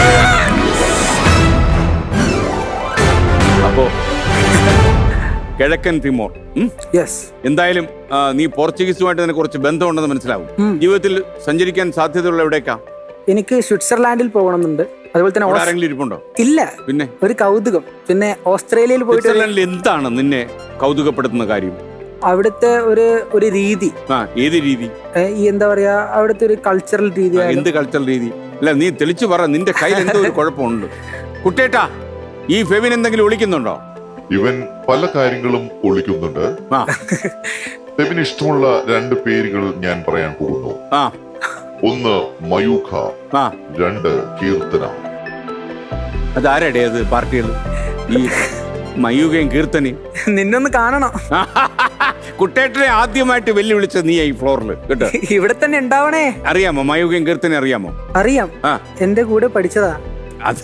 അപ്പോ കിഴക്കൻ തിമോർ ഉം? യെസ് എന്തായാലും ആ, നീ പോർച്ചുഗീസുമായിട്ട് നിനക്ക് കുറച്ച് ബന്ധമുണ്ടെന്ന് മനസ്സിലാവും ജീവിതത്തിൽ സഞ്ചരിക്കാൻ സാധ്യതയുള്ള എവിടേക്കാ എനിക്ക് സ്വിറ്റ്സർലാൻഡിൽ പോകണമെന്നുണ്ട് അതുപോലെ തന്നെ അവിടെ ഓസ്- ആരെങ്കിലും ഇരിപ്പുണ്ടോ ഇല്ല പിന്നെ ഒരു കൗതുകം പിന്നെ ഓസ്ട്രേലിയയിൽ പോയിട്ട് സ്വിറ്റ്സർലൻഡിൽ എന്താണ് നിന്നെ കൗതുകപ്പെടുത്തുന്ന കാര്യം അവിടുത്തെ ഒരു ഒരു രീതി ആ ഏത് രീതി ഏ, ഈ എന്താ പറയാ അവിടുത്തെ ഒരു കൾച്ചറൽ രീതി ആ, എന്ത് കൾച്ചറൽ രീതി അല്ല നീ തെളിച്ചു പറ നിന്റെ കയ്യിൽ എന്തോ ഒരു കുഴപ്പമുണ്ട് കുട്ടേട്ടാ ഈ ഫെവിൻ എന്തെങ്കിലും ഒളിക്കുന്നുണ്ടോ ഇവൻ പല കാര്യങ്ങളും ഒളിക്കുന്നുണ്ട് ആ ഫെബിന് ഇഷ്ടമുള്ള രണ്ട് പേരുകൾ ഞാൻ പറയാൻ പോകുന്നു ആ ഒന്ന് മയൂഖ ആ രണ്ട് കീർത്തന അതാരടേ അത് പാർട്ടികൾ ഈ മയൂകയും കീർത്തനയും നിന്നൊന്ന് കാണണം കുട്ടേട്ടനെ ആദ്യമായിട്ട് വെല്ലുവിളിച്ച നീ ഈ ഫ്ലോറിൽ കേട്ടോ ഇവിടെ തന്നെ ഉണ്ടാവണേ അറിയാമോ മയൂകയും കീർത്തനെ അറിയാമോ അറിയാം ആ എന്റെ കൂടെ പഠിച്ചതാ അത്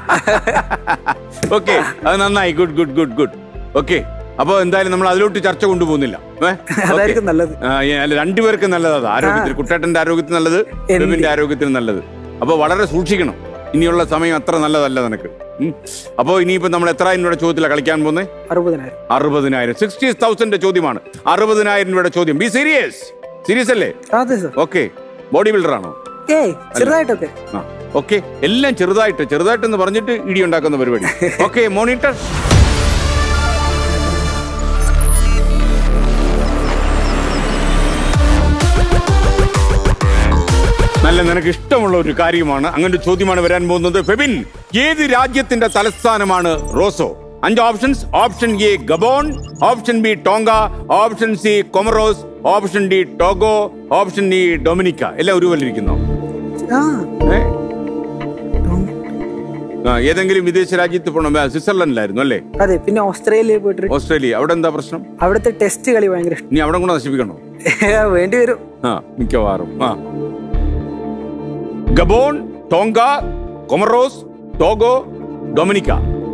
ഓക്കെ അത് നന്നായി good good good good okay അപ്പൊ എന്തായാലും നമ്മൾ അതിലോട്ട് ചർച്ച കൊണ്ടുപോകുന്നില്ല ഏ? Okay. അതായിരിക്കും നല്ലത് ആ, ഏ, അല്ല രണ്ടുപേർക്കും നല്ലതാണ് ആരോഗ്യത്തിന് കുട്ടേട്ടന്റെ ആരോഗ്യത്തിന് നല്ലത് എന്റെ. ബെബിന്റെ ആരോഗ്യത്തിന് നല്ലത് അപ്പൊ വളരെ സൂക്ഷിക്കണം ഇനിയുള്ള സമയം അത്ര നല്ലതല്ല നിനക്ക് ഉം. അപ്പോ ഇനിയിപ്പോ നമ്മൾ എത്ര രൂപയുടെ ചോദ്യത്തിലാണ് കളിക്കാൻ പോകുന്നത് അറുപതിനായിരം അറുപതിനായിരം സിക്സ്റ്റി തൗസൻഡ് ചോദ്യമാണ് അറുപതിനായിരം രൂപയുടെ ചോദ്യം ബി സീരിയസ് സീരിയസ് അല്ലേ അതെ സർ ഓക്കെ ബോഡി ബിൽഡർ ആണോ ഏയ് ചെറുതായിട്ടൊക്കെ ആ ഓക്കെ എല്ലാം ചെറുതായിട്ട് ചെറുതായിട്ടെന്ന് പറഞ്ഞിട്ട് ഇടി ഉണ്ടാക്കുന്ന പരിപാടി ഓക്കെ മോണിറ്റർ നിനക്ക് ഇഷ്ടമുള്ള ഒരു കാര്യമാണ് അങ്ങനെ ഒരു ചോദ്യമാണ് വരാൻ പോകുന്നത് ഫെബിൻ ഏത് രാജ്യത്തിന്റെ തലസ്ഥാനമാണ് റോസോ അഞ്ച് options option A Gabon option B Tonga option C Comoros option D Togo option D Dominica എല്ലാം ഒരുപോലെ ഇരിക്കുന്നു ആ ഏ? ആ, ഏതെങ്കിലും വിദേശ രാജ്യത്ത് പോകണം ആ, സ്വിറ്റ്സർലൻഡിലായിരുന്നു അല്ലേ അതെ പിന്നെ ഓസ്ട്രേലിയയിൽ പോയിട്ട് ഓസ്ട്രേലിയ അവിടെ എന്താ പ്രശ്നം അവിടുത്തെ ടെസ്റ്റ് കളി ഭയങ്കര നീ അവിടെ കൂടെ നശിപ്പിക്കണോ ഇഷ്ടം വേണ്ടി വരും ആ മിക്കവാറും ആ Gabon Tonga Comoros Togo Dominica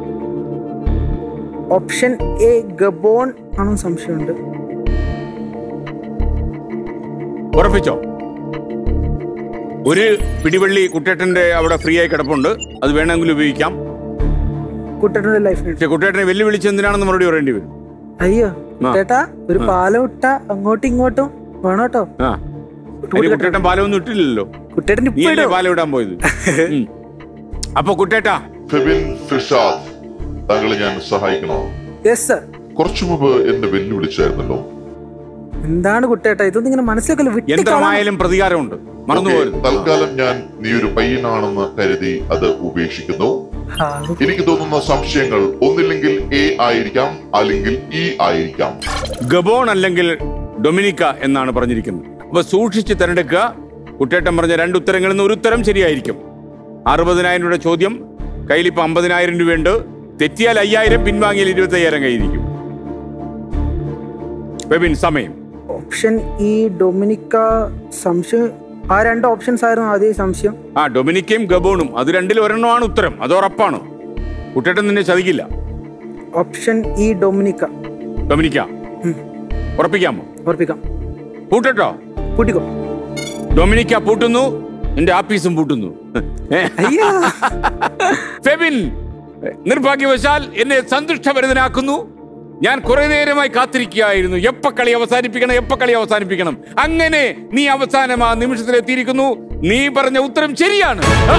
option A Gabon ആണെന്ന് സംശയമുണ്ട് ഉറപ്പിച്ചോ ഒരു പിടിവള്ളി കുട്ടേട്ടന്റെ അവിടെ ഫ്രീ ആയി കിടപ്പുണ്ട് അത് വേണമെങ്കിൽ ഉപയോഗിക്കാം കുട്ടേട്ടന്റെ ലൈഫിന് പക്ഷെ കുട്ടേട്ടനെ വെല്ലുവിളിച്ച് എന്തിനാണെന്ന് മറുപടി പറയേണ്ടി വരും അയ്യോ ആ. ചേട്ടാ ഒരു പാലം ഇട്ട അങ്ങോട്ടും ഇങ്ങോട്ടും വേണം കേട്ടോ ആ അതിന് കുട്ടേട്ടൻ പാലമൊന്നും ഇട്ടില്ലല്ലോ കുട്ടേട്ടൻ നീ ഇപ്പൊ അല്ലേ ഇടും. പാലം ഇടാൻ പോയത് ഉം. അപ്പൊ കുട്ടേട്ടാ ഫെബിൻ ഫിർഷാദ് താങ്കളെ ഞാൻ സഹായിക്കണോ Yes, sir. കുറച്ചു മുമ്പ് എന്നെ വെല്ലുവിളിച്ചായിരുന്നല്ലോ എന്താണ് കുട്ടേട്ടാ ഇതൊന്നും ഇങ്ങനെ മനസ്സിലാക്കല്ലോ വിട്ട് യന്ത്രമായാലും പ്രതികാരമുണ്ട് മറന്നു ഓക്കേ, പോകരുത് തൽക്കാലം ഞാൻ നീ ഒരു പയ്യനാണെന്ന് കരുതി അത് ഉപേക്ഷിക്കുന്നു എനിക്ക് തോന്നുന്ന സംശയങ്ങൾ ഒന്നില്ലെങ്കിൽ എ ആയിരിക്കാം അല്ലെങ്കിൽ ഇ ആയിരിക്കാം ഗബോൺ അല്ലെങ്കിൽ ഡൊമിനിക്ക എന്നാണ് പറഞ്ഞിരിക്കുന്നത് അപ്പൊ സൂക്ഷിച്ച് തിരഞ്ഞെടുക്കുക കുട്ടേട്ടൻ പറഞ്ഞ രണ്ട് ഉത്തരങ്ങളിൽ നിന്ന് ഒരു ഉത്തരം ശരിയായിരിക്കും അറുപതിനായിരം രൂപയുടെ ചോദ്യം കയ്യിൽ ഇപ്പൊ അമ്പതിനായിരം രൂപയുണ്ട് തെറ്റിയാൽ അയ്യായിരം പിൻവാങ്ങിയാൽ ഇരുപത്തി അയ്യായിരം കയ്യിരിക്കും ബെബിൻ സമയം ഓപ്ഷൻ ഈ ഡൊമിനിക്ക സംശയം ആ രണ്ട് ഓപ്ഷൻസ് ആയിരുന്നു ആദ്യം സംശയം ആ ഡൊമിനിക്കയും ഗബോണും അത് രണ്ടിൽ ഒരെണ്ണമാണ് ഉത്തരം അത് ഉറപ്പാണ് കുട്ടേട്ടൻ നിന്നെ ചതിക്കില്ല ഓപ്ഷൻ ഈ ഡൊമിനിക്ക ഡൊമിനിക്ക ഉറപ്പിക്കാമോ ഓർപ്പിക്കാം പൂട്ടട്ടോ കൂട്ടിക്കോ ഡൊമിനിക്ക പൂട്ടുന്നു എന്റെ ആപ്പീസും പൂട്ടുന്നു ഏ? അയ്യാ ഫെബിൻ നിർഭാഗ്യവശാൽ എന്നെ സന്തുഷ്ടഭരിതനാക്കുന്നു ഞാൻ കുറെ നേരമായി കാത്തിരിക്കുകയായിരുന്നു എപ്പ കളി അവസാനിപ്പിക്കണം എപ്പ കളി അവസാനിപ്പിക്കണം അങ്ങനെ നീ അവസാനം ആ നിമിഷത്തിലെത്തിയിരിക്കുന്നു നീ പറഞ്ഞ ഉത്തരം ശരിയാണ് ആ.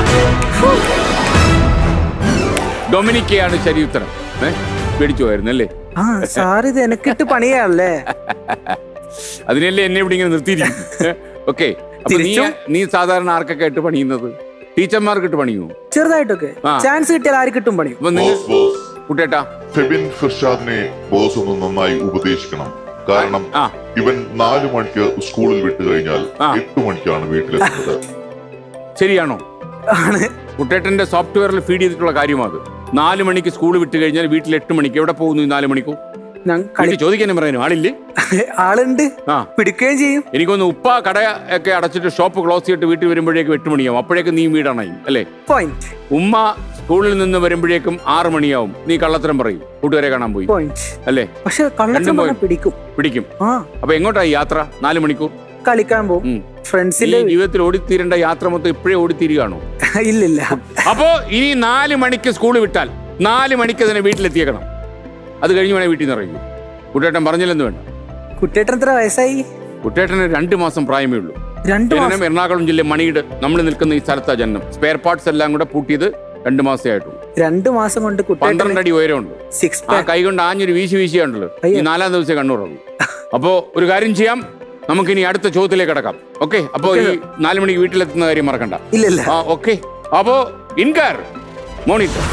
ഡൊമിനിക്കയാണ് ശരി ഉത്തരം ഏ പേടിച്ചു പോയിരുന്നു അല്ലേ ആ സാർ ഇത് എനക്കിട്ട് പണിയാണല്ലേ അതിനല്ലേ എന്നെ ഇവിടെ ഇങ്ങനെ നിർത്തിയിരിക്കും ഓക്കെ അപ്പൊ നീ തിരിച്ചും? നീ സാധാരണ ആർക്കൊക്കെ ഇട്ട് പണിയുന്നത് ടീച്ചർമാർക്ക് ഇട്ട് പണിയുമോ ചെറുതായിട്ടൊക്കെ ആ. ചാൻസ് കിട്ടിയാൽ ആര് കിട്ടും പണിയും അപ്പൊ നിങ്ങൾ ബോസ് ബോസ് കുട്ടേട്ടാ ഫെബിൻ ഫിർഷാദിനെ ബോസ് ഒന്ന് നന്നായി ഉപദേശിക്കണം കാരണം ആ. ഇവൻ നാലു മണിക്ക് സ്കൂളിൽ വിട്ടു കഴിഞ്ഞാൽ ആ. എട്ട് മണിക്കാണ് വീട്ടിലെത്തുന്നത് ശരിയാണോ ആണ് കുട്ടേട്ടന്റെ സോഫ്റ്റ്വെയറിൽ ഫീഡ് ചെയ്തിട്ടുള്ള കാര്യമാണ് അത് നാല് മണിക്ക് സ്കൂൾ വിട്ട് കഴിഞ്ഞാൽ വീട്ടിൽ എട്ട് മണിക്ക് എവിടെ പോകുന്നു ഈ നാല് മണിക്കൂ ഞാൻ കളി വീട്ടിൽ ചോദിക്കാനും പറയാനും ആളില്ലേ ആളുണ്ട് ആ പിടിക്കുകയും ചെയ്യും എനിക്കൊന്ന് ഉപ്പ കട ഒക്കെ അടച്ചിട്ട് ഷോപ്പ് ക്ലോസ് ചെയ്തിട്ട് വീട്ടിൽ വരുമ്പോഴേക്കും എട്ട് മണിയാവും അപ്പോഴേക്കും നീ വീടാണായി അല്ലേ പോയിന്റ് ഉമ്മ സ്കൂളിൽ നിന്ന് വരുമ്പോഴേക്കും ആറ് മണിയാവും നീ കള്ളത്തരം പറയും കൂട്ടുകാരെ കാണാൻ പോയി പോയിന്റ് അല്ലേ പക്ഷെ കള്ളച്ചൻ രണ്ടും പറഞ്ഞാൽ point. പിടിക്കും പിടിക്കും ആ അപ്പൊ എങ്ങോട്ടായി യാത്ര നാല് മണിക്കൂർ കളിക്കാൻ പോകും ഉം. ഈ ഫ്രണ്ട്സിന്റെ ജീവിതത്തിൽ ഓടിത്തീരേണ്ട യാത്ര മൊത്തം ഇപ്പോഴേ ഓടിത്തീരുകയാണോ ഇല്ലില്ല അപ്പോ ഇനി നാല് മണിക്ക് സ്കൂൾ വിട്ടാൽ നാല് മണിക്ക് തന്നെ വീട്ടിലെത്തിയേക്കണം അത് കഴിഞ്ഞ് വേണേ വീട്ടിൽ നിന്ന് ഇറങ്ങി കുട്ടേട്ടൻ പറഞ്ഞില്ലെന്ന് വേണ്ട കുട്ടേട്ടൻ എത്ര വയസ്സായി കുട്ടേട്ടന് രണ്ട് മാസം പ്രായമേ ഉള്ളൂ രണ്ടു ജനനം മാസം എറണാകുളം ജില്ല മണിയുടെ നമ്മൾ നിൽക്കുന്ന ഈ സ്ഥലത്താ ജനനം സ്പെയർ പാർട്സ് എല്ലാം കൂടെ പൂട്ടിയത് രണ്ട് മാസമേ ആയിട്ടുള്ളൂ രണ്ടു മാസം കൊണ്ട് കുട്ടേട്ടൻ പന്ത്രണ്ട് അടി ഉയരമുണ്ട് സിക്സ് ആ കൈ കൊണ്ട് ആഞ്ഞൊരു വീശി വീശിയാണല്ലോ ഈ അയ്യോ. നാലാം ദിവസം കണ്ണൂറുള്ളൂ അപ്പോ ഒരു കാര്യം ചെയ്യാം നമുക്കിനി അടുത്ത ചോദ്യത്തിലേക്ക് കടക്കാം ഓക്കെ അപ്പോ ഈ നാല് മണിക്ക് വീട്ടിലെത്തുന്ന കാര്യം മറക്കണ്ട ഇല്ലില്ല ആ ഓക്കെ അപ്പോ ഇൻകാർ മോണിറ്റർ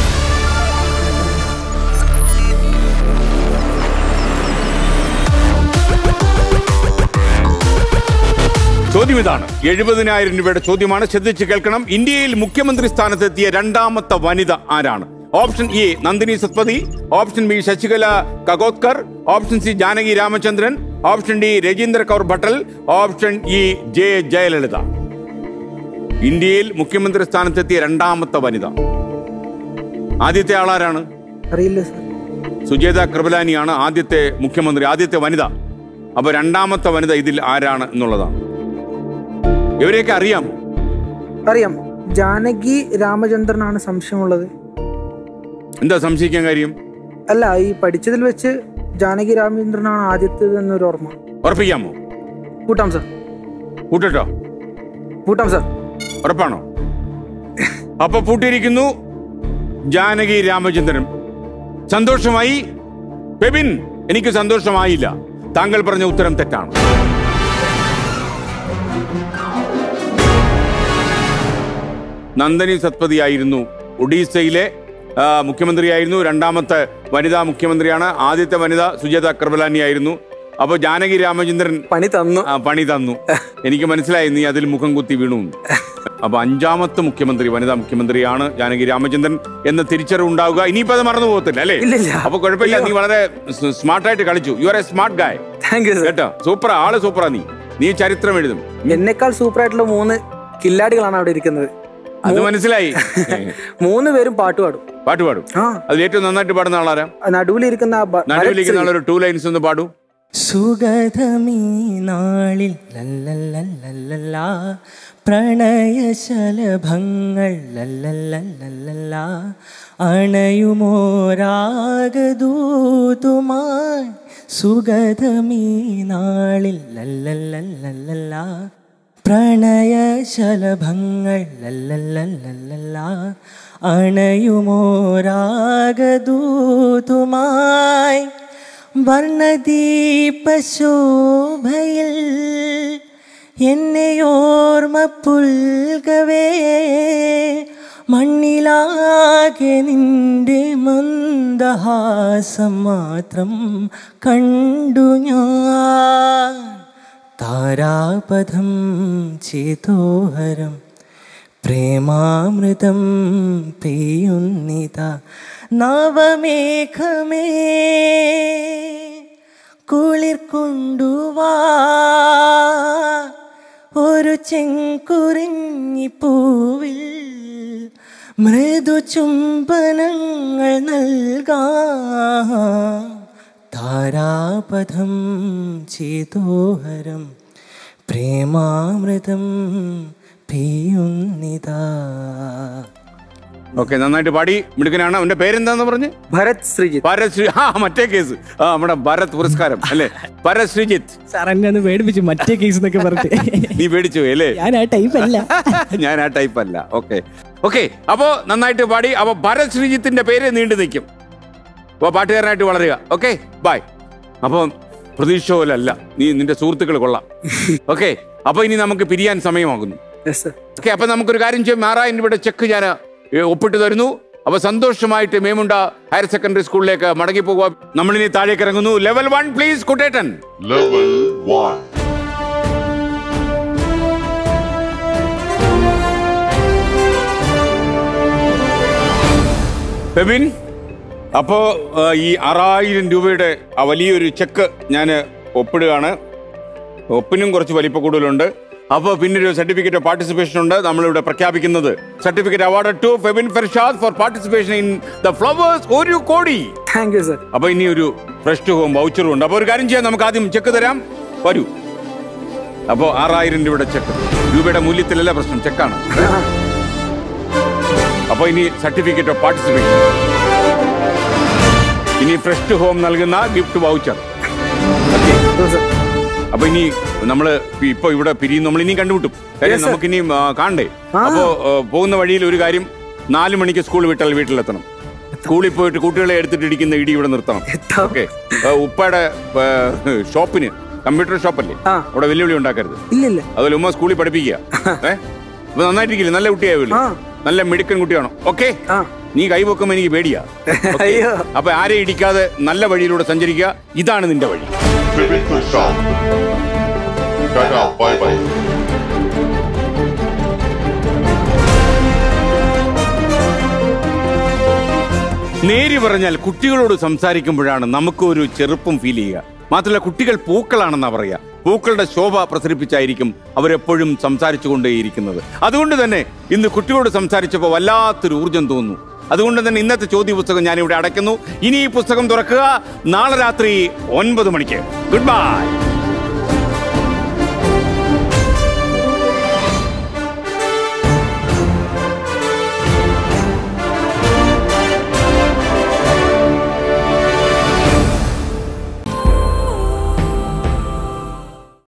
ചോദ്യം ഇതാണ് എഴുപതിനായിരം രൂപയുടെ ചോദ്യമാണ് ശ്രദ്ധിച്ച് കേൾക്കണം ഇന്ത്യയിൽ മുഖ്യമന്ത്രി സ്ഥാനത്തെത്തിയ രണ്ടാമത്തെ വനിത ആരാണ് option A Nandini Satpathy option B Shashikala Kakodkar option C Janaki Ramachandran option D Rajinder Kaur Bhattal option E J Jayalalithaa ഇന്ത്യയിൽ മുഖ്യമന്ത്രി സ്ഥാനത്തെത്തിയ രണ്ടാമത്തെ വനിത ആദ്യത്തെ ആളാരാണ് അറിയില്ല സർ സുജേത കൃപലാനിയാണ് ആദ്യത്തെ മുഖ്യമന്ത്രി ആദ്യത്തെ വനിത അപ്പൊ രണ്ടാമത്തെ വനിത ഇതിൽ ആരാണ് എന്നുള്ളതാണ് ഇവരെയൊക്കെ അറിയാമോ അറിയാം ജാനകി രാമചന്ദ്രനാണ് സംശയമുള്ളത് എന്താ സംശയിക്കാൻ കാര്യം അല്ല ഈ പഠിച്ചതിൽ വെച്ച് ജാനകി രാമചന്ദ്രനാണ് ആദ്യത്തേത് എന്നൊരു ഓർമ്മ ഉറപ്പിക്കാമോ കൂട്ടാം സർ കൂട്ടട്ടോ കൂട്ടാം സർ ഉറപ്പാണോ അപ്പൊ പൂട്ടിയിരിക്കുന്നു ജാനകി രാമചന്ദ്രൻ സന്തോഷമായി പെബിൻ എനിക്ക് സന്തോഷമായില്ല താങ്കൾ പറഞ്ഞ ഉത്തരം തെറ്റാണ് നന്ദനി സത്പതി ആയിരുന്നു ഒഡീസയിലെ ആ, മുഖ്യമന്ത്രിയായിരുന്നു രണ്ടാമത്തെ വനിതാ മുഖ്യമന്ത്രിയാണ് ആദ്യത്തെ വനിത സുജാത കർബലാനി ആയിരുന്നു അപ്പൊ ജാനകി രാമചന്ദ്രൻ പണി തന്നു ആ, പണി തന്നു എനിക്ക് മനസ്സിലായി നീ അതിൽ മുഖം കുത്തി വീണു എന്ന്. അപ്പൊ അഞ്ചാമത്തെ മുഖ്യമന്ത്രി വനിതാ മുഖ്യമന്ത്രിയാണ് ജാനകി രാമചന്ദ്രൻ എന്ന തിരിച്ചറിവ് ഉണ്ടാവുക ഇനിയിപ്പോ അത് മറന്നു പോകത്തില്ല അല്ലേ ഇല്ല, ഇല്ല. അപ്പൊ കുഴപ്പമില്ല നീ വളരെ സ്മാർട്ടായിട്ട് കളിച്ചു you are a smart guy thank you sir കേട്ടോ സൂപ്പറാ ആള് സൂപ്പറാ നീ നീ ചരിത്രം എഴുതും എന്നെക്കാൾ സൂപ്പർ ആയിട്ടുള്ള മൂന്ന് കില്ലാടികളാണ് അവിടെ ഇരിക്കുന്നത് അത് മനസ്സിലായി മൂന്ന് പേരും പാട്ട് പാടും പാട്ട് പാടും ആ അതിൽ ഏറ്റവും നന്നായിട്ട് പാടുന്ന ആളാരാ നടുവിലിരിക്കുന്ന ആ ബ- നടുവിലിരിക്കുന്ന ഭരത് ആളൊരു ടൂ ലൈൻസ് ഒന്ന് പാടൂ സുഗതമീ നാളിൽ ലല്ലല്ലല്ലല്ല പ്രണയശലഭങ്ങൾ ലല്ലല്ലല്ലല്ല അണയുമോരാഗദൂതുമായി സുഗതമീ നാളിൽ ലല്ലല്ലല്ലല്ല പ്രണയശലഭങ്ങൾ ലല്ലല്ലല്ലല്ല അണയുമോരാഗദൂതുമായി വർണ്ണദീപശോഭയിൽ എന്നെയോർമ്മ പുൽകവേ മണ്ണിലാകെ നിന്റെ മന്ദഹാസം മാത്രം കണ്ടു ഞാൻ താരാപഥം ചേതോഹരം പ്രേമാമൃതം പെയ്യുന്നിത നവമേഘമേ കുളിർ കൊണ്ടുവാ ഒരു ചെങ്കുറിഞ്ഞി പൂവിൽ മൃദു ചുംബനങ്ങൾ നൽകാ താരാപഥം ചേതോഹരം പ്രേമാമൃതം പെയ്യുന്നിതാ ഓക്കെ നന്നായിട്ട് പാടി മിടുക്കനാണ് അവന്റെ പേരെന്താന്ന് പറഞ്ഞ് ഭരത് ശ്രീജിത്ത് ഭരത് ശ്രീ ആ മറ്റേ കേസ് ആ നമ്മുടെ ഭരത് പുരസ്കാരം അല്ലേ ഭരത് ശ്രീജിത്ത് സാർ എന്നെ ഒന്ന് പേടിപ്പിച്ചു മറ്റേ കേസ് എന്നൊക്കെ പറഞ്ഞിട്ട് നീ പേടിച്ചു പോയി അല്ലേ ഞാൻ ആ ടൈപ്പ് അല്ല ഞാൻ ആ ടൈപ്പ് അല്ല ഓക്കെ ഓക്കെ അപ്പോ നന്നായിട്ട് പാടി അപ്പൊ ഭരത് ശ്രീജിത്തിന്റെ പേര് നീണ്ടു നിൽക്കും അപ്പൊ പാട്ടുകാരനായിട്ട് വളരുക ഓക്കെ ബൈ അപ്പൊ പ്രതീക്ഷ പോലല്ല നീ നിന്റെ സുഹൃത്തുക്കൾ കൊള്ളാം ഓക്കെ അപ്പൊ ഇനി നമുക്ക് പിരിയാൻ സമയമാകുന്നു യെസ് സർ ഓക്കെ അപ്പൊ നമുക്കൊരു കാര്യം ചെയ്യാം നാരായണൻ ഇവിടെ ചെക്ക് ഞാൻ ഏ, ഒപ്പിട്ട് തരുന്നു അപ്പൊ സന്തോഷമായിട്ട് മേമുണ്ട ഹയർ സെക്കൻഡറി സ്കൂളിലേക്ക് മടങ്ങി പോകുക നമ്മളിനി താഴേക്ക് ഇറങ്ങുന്നു level one please Kuttettan level one Febin അപ്പോ ആ, ഈ ആറായിരം രൂപയുടെ ആ വലിയൊരു ചെക്ക് ഞാൻ ഒപ്പിടുകയാണ് ഒപ്പിനും കുറച്ച് വലിപ്പ കൂടുതലുണ്ട് അപ്പോൾ പിന്നെ ഒരു സർട്ടിഫിക്കറ്റ് ഓഫ് പാർട്ടിസിപ്പേഷൻ ഉണ്ട് നമ്മളിവിടെ പ്രഖ്യാപിക്കുന്നത് certificate award to Febin Fershad for participation in the flowers ഒരു കോടി താങ്ക് യു സർ അപ്പൊ ഇനി ഒരു ഫ്രഷ് ടു ഹോം വൗച്ചറും ഉണ്ട് അപ്പൊ ഒരു കാര്യം ചെയ്യാം നമുക്ക് ആദ്യം ചെക്ക് തരാം വരൂ അപ്പോ ആറായിരം രൂപയുടെ ചെക്ക് രൂപയുടെ മൂല്യത്തിലല്ല പ്രശ്നം ചെക്കാണ് അപ്പൊ ഇനി സർട്ടിഫിക്കറ്റ് ഓഫ് പാർട്ടിസിപ്പേഷൻ ഇനി ഫ്രഷ് ടു ഹോം നൽകുന്ന ഗിഫ്റ്റ് വൗച്ചർ അപ്പൊ ഇനി നമ്മള് ഇപ്പൊ ഇവിടെ പിരിയും നമ്മൾ ഇനി കണ്ടുമുട്ടും കാര്യം Yes, sir. നമുക്ക് ഇനി കാണണ്ടേ ആ. അപ്പോ ആ, പോകുന്ന വഴിയിൽ ഒരു കാര്യം നാല് മണിക്ക് സ്കൂൾ വിട്ടാൽ വീട്ടിലെത്തണം സ്കൂളിൽ പോയിട്ട് കുട്ടികളെ എടുത്തിട്ട് ഇടിക്കുന്ന ഇടി ഇവിടെ നിർത്തണം എത്താം. ഓക്കെ ഉപ്പയുടെ ആ, ഷോപ്പിന് കമ്പ്യൂട്ടർ ഷോപ്പല്ലേ ആ. അവിടെ വെല്ലുവിളി ഉണ്ടാക്കരുത് ഇല്ല ഇല്ല അതുപോലെ ഉമ്മ സ്കൂളിൽ പഠിപ്പിക്കുക ഏ അപ്പൊ നന്നായിട്ടിരിക്കില്ലേ നല്ല കുട്ടിയാവില്ലേ ആ. നല്ല മിടുക്കൻ കുട്ടിയാണോ ഓക്കെ ആ നീ കൈവെക്കുമ്പോ എനിക്ക് പേടിയാ Okay? അയ്യോ. അപ്പൊ ആരെ ഇടിക്കാതെ നല്ല വഴിയിലൂടെ സഞ്ചരിക്കുക ഇതാണ് നിന്റെ വഴി Febin Prashanth tata bye bye നേരി പറഞ്ഞാൽ കുട്ടികളോട് സംസാരിക്കുമ്പോഴാണ് നമുക്ക് ഒരു ചെറുപ്പം ഫീൽ ചെയ്യുക മാത്രമല്ല കുട്ടികൾ പൂക്കളാണെന്നാ പറയുക പൂക്കളുടെ ശോഭ പ്രസരിപ്പിച്ചായിരിക്കും അവരെപ്പോഴും സംസാരിച്ചു കൊണ്ടേയിരിക്കുന്നത് അതുകൊണ്ട് തന്നെ ഇന്ന് കുട്ടികളോട് സംസാരിച്ചപ്പോൾ വല്ലാത്തൊരു ഊർജം തോന്നുന്നു അതുകൊണ്ട് തന്നെ ഇന്നത്തെ ചോദ്യ പുസ്തകം ഞാനിവിടെ അടയ്ക്കുന്നു ഇനി ഈ പുസ്തകം തുറക്കുക നാളെ രാത്രി ഒൻപത് മണിക്ക് ഗുഡ് ബൈ